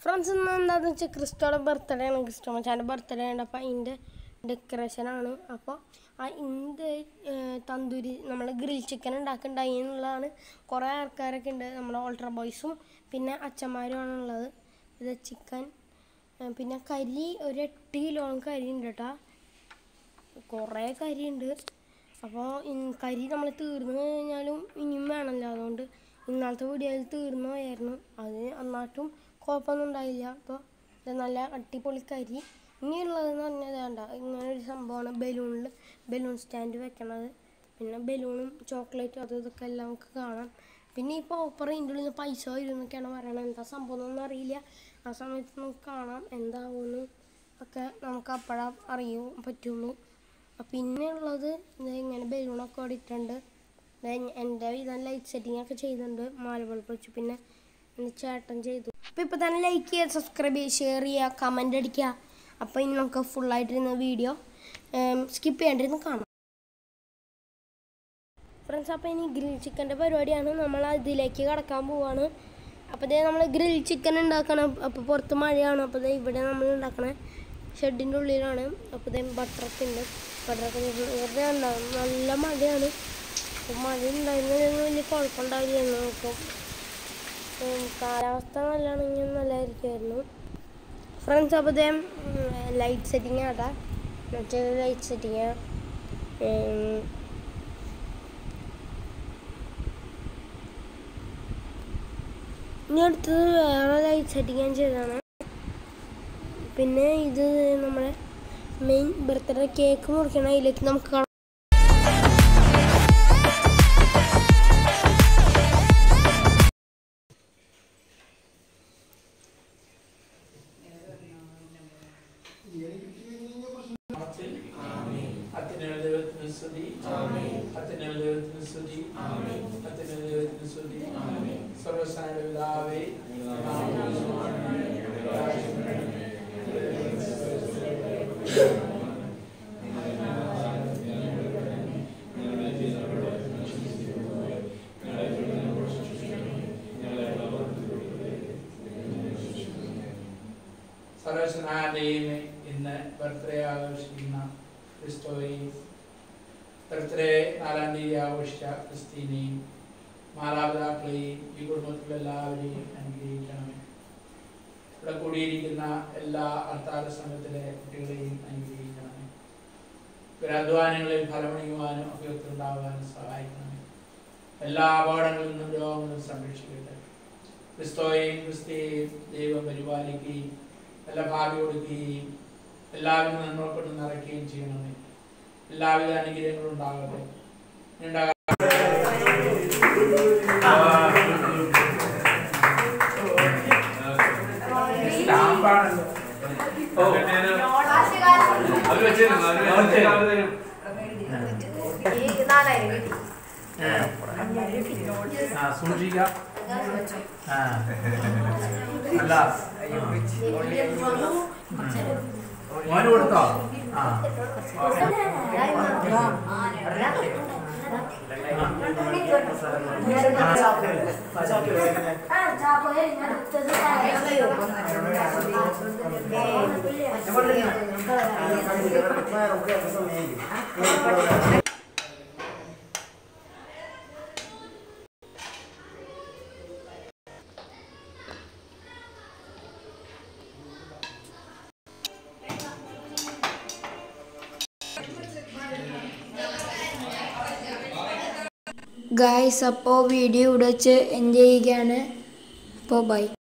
friends ഇന്ന് എന്താണെന്ന് വെച്ചാൽ ക്രിസ്റ്റോയുടെ ബർത്ത്ഡേ ആണ് ക്രിസ്റ്റോ മച്ചാൻ്റെ ബർത്ത്ഡേ ഉണ്ട് അപ്പോൾ അതിൻ്റെ ഡെക്കറേഷനാണ് അപ്പോൾ ആ ഇന്ത് തന്തൂരി നമ്മൾ ഗ്രിൽ ചിക്കൻ ഉണ്ടാക്കുന്നുണ്ടായി എന്നുള്ളതാണ് കുറേ ആൾക്കാരൊക്കെ ഉണ്ട് നമ്മുടെ ഓൾട്ര ബോയ്സും പിന്നെ അച്ഛന്മാരുമാണ് ഉള്ളത് ഇത് ചിക്കൻ പിന്നെ കരി ഒരു എട്ട് കിലോളം കരി ഉണ്ട് കേട്ടോ കുറേ കരിയുണ്ട് അപ്പോൾ കരി നമ്മൾ തീർന്നു കഴിഞ്ഞാലും ഇനിയും വേണമല്ലോ അതുകൊണ്ട് ഇന്നാളത്തെ വീഡിയോയിൽ തീർന്നു പോയായിരുന്നു അത് എന്നാട്ടും കുഴപ്പമൊന്നും ഉണ്ടായില്ല അപ്പോൾ ഇത് നല്ല അടിപൊളി കരി ഇനിയുള്ളതെന്ന് പറഞ്ഞാൽ വേണ്ട ഇങ്ങനെ ഒരു സംഭവമാണ് ബലൂണിൽ ബലൂൺ സ്റ്റാൻഡ് വെക്കണത് പിന്നെ ബലൂണും ചോക്ലേറ്റും അതും ഇതൊക്കെ എല്ലാം നമുക്ക് കാണാം പിന്നെ ഇപ്പോൾ ഓപ്പർ ഇതിൻ്റെ ഉള്ളിൽ പൈസ വരും എന്നൊക്കെയാണ് പറയണത് എന്താ സംഭവം എന്നൊന്നും അറിയില്ല ആ സമയത്ത് നമുക്ക് കാണാം എന്താകുമെന്ന് ഒക്കെ നമുക്ക് അപ്പോഴാ അറിയൂ പറ്റുള്ളൂ പിന്നെ ഉള്ളത് ഇത് ഇങ്ങനെ ബലൂണൊക്കെ അവിടെ ഇട്ടുണ്ട് എൻ്റെ ഇതാ ലൈറ്റ് സെറ്റിംഗ് ഒക്കെ ചെയ്തിട്ടുണ്ട് മാല ബൾബ് വെച്ച് പിന്നെ എൻ്റെ ചേട്ടൻ ചെയ്തു അപ്പോൾ ഇപ്പോൾ തന്നെ ലൈക്ക് ചെയ്യുക സബ്സ്ക്രൈബ് ചെയ്യുക ഷെയർ ചെയ്യുക കമൻ്റ് അടിക്കുക അപ്പോൾ ഇനി നമുക്ക് ഫുള്ളായിട്ടിരുന്ന വീഡിയോ സ്കിപ്പ് ചെയ്യാണ്ടിരുന്ന് കാണാം ഫ്രണ്ട്സ് അപ്പോൾ ഇനി ഗ്രിൽ ചിക്കൻ്റെ പരിപാടിയാണ് നമ്മൾ അതിലേക്ക് കടക്കാൻ പോവാണ് അപ്പോൾ ഇതേ നമ്മൾ ഗ്രിൽ ചിക്കൻ ഉണ്ടാക്കണം അപ്പോൾ പുറത്ത് മഴയാണ് അപ്പോൾ ദേ ഇവിടെ നമ്മൾ ഉണ്ടാക്കണേ ഷെഡിൻ്റെ ഉള്ളിലാണ് അപ്പോൾ ഇതേ ബട്ടറൊക്കെ ഉണ്ട് ബട്ടറൊക്കെ വെറുതെ ഉണ്ടാകും നല്ല മഴയാണ് അപ്പോൾ മഴ ഉണ്ടായിരുന്നതൊന്നും വലിയ കുഴപ്പമുണ്ടാവില്ലായിരുന്നു അപ്പം കാലാവസ്ഥ നല്ലതാണെങ്കിൽ നല്ലതായിരിക്കുമായിരുന്നു ഫ്രണ്ട്സ് അപ്പോൾ ഇതേ ലൈറ്റ് സെറ്റിംഗ് ആട്ടാ മറ്റേ ലൈറ്റ് സെറ്റിങ് ഇനി അടുത്തത് വേറെ ലൈറ്റ് സെറ്റിംഗ് ഞാൻ ചെയ്തതാണ് പിന്നെ ഇത് നമ്മുടെ മെയിൻ ബർത്ത്ഡേ കേക്ക് മുറിക്കണ അതിലേക്ക് നമുക്ക് കാണാം അത്യനേക ദൈവത്തിന് സ്തുതി അത്യനേക ദൈവത്തിന് സ്തുതി അത്യനേക ദൈവത്തിന് സ്തുതി സർവസ്ഥാനയുടെ പിതാവേ സർവസ്വനായ ദൈവമേ ഇന്ന് ബർത്ത്ഡേ ആഘോഷിക്കുന്ന ക്രിസ്റ്റോയെയും ബർത്ത്ഡേ നാലാം തീയതി ആഘോഷിച്ച ക്രിസ്തീനെയും മാതാപിതാക്കളെയും ഈ കുടുംബത്തിലെ എല്ലാവരെയും അനുഗ്രഹിക്കണമേ ഇവിടെ കൂടിയിരിക്കുന്ന എല്ലാ അർത്താര സംഘത്തിലെ കുട്ടികളെയും അനുഗ്രഹിക്കണമേ ഇവരധ്വാനങ്ങളിൽ ഫലമണിയുവാനും അഭ്യർത്ഥുണ്ടാകാനും സഹായിക്കണമേ എല്ലാ അപകടങ്ങളിൽ നിന്നും രോഗങ്ങളും സംരക്ഷിക്കട്ടെ ക്രിസ്തോയെയും ക്രിസ്തിയെയും ദൈവം പരിപാലിക്കുകയും നല്ല ഭാവി കൊടുക്കുകയും എല്ലാവിധ നന്മ കൊണ്ട് നിറയ്ക്കുകയും ചെയ്യണമേ എല്ലാവിധ അനുഗ്രഹങ്ങളും ഉണ്ടാകട്ടെ ഉണ്ടാകാം സ്റ്റാമ്പാണല്ലോ ഓ അവര് വെച്ചിരുന്നു അവര് വെച്ചിരുന്നു ആ സൂക്ഷിക്കാം ആ അല്ല മോന് കൊടുത്തോ ആ ഗായ്സ് അപ്പോൾ വീഡിയോ ഇവിടെ വെച്ച് എൻജോയ് ചെയ്യുകയാണ് അപ്പോൾ ബൈ